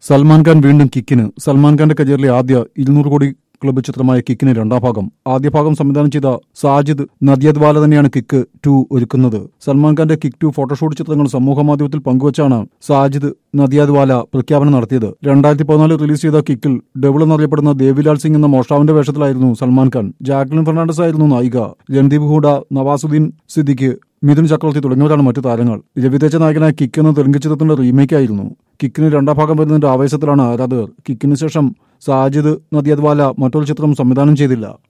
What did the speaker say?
സൽമാൻ ഖാൻ വീണ്ടും കിക്കിന് സൽമാൻ ഖാന്റെ കരിയറിലെ ആദ്യ ഇരുന്നൂറ് കോടി ക്ലബ്ബ് ചിത്രമായ കിക്കിന് രണ്ടാം ഭാഗം ആദ്യ ഭാഗം സംവിധാനം ചെയ്ത സാജിദ് നദിയദ്വാല തന്നെയാണ് കിക്ക് ടു ഒരുക്കുന്നത് സൽമാൻ ഖാന്റെ കിക്ക് ടു ഫോട്ടോഷൂട്ട് ചിത്രങ്ങൾ സമൂഹ മാധ്യമത്തിൽ പങ്കുവച്ചാണ് സാജിദ് നദിയാദ്വാല പ്രഖ്യാപനം നടത്തിയത് രണ്ടായിരത്തി പതിനാല് റിലീസ് ചെയ്ത കിക്കിൽ ഡബിൾ എന്നറിയപ്പെടുന്ന ദേവിലാൽ സിംഗ് എന്ന മോഷ്ടാവിന്റെ വേഷത്തിലായിരുന്നു സൽമാൻ ഖാൻ ജാക്ലിൻ ഫെർണാണ്ടസ് ആയിരുന്നു നായിക രൺദീപ് ഹൂഡ നവാസുദ്ദീൻ സിദ്ദിഖ് മിഥുൻ ചക്രവർത്തി തുടങ്ങിയവരാണ് മറ്റു താരങ്ങൾ രവിതേജ നായകനായ കിക്ക് എന്ന തെലുങ്ക് ചിത്രത്തിന്റെ റീമേക്ക് ആയിരുന്നു കിക്കിന് രണ്ടാം ഭാഗം വരുന്നതിന്റെ ആവേശത്തിലാണ് ആരാധകർ കിക്കിന് ശേഷം സാജിദ് നദിയദ്വാല മറ്റൊരു ചിത്രം സംവിധാനം ചെയ്തില്ല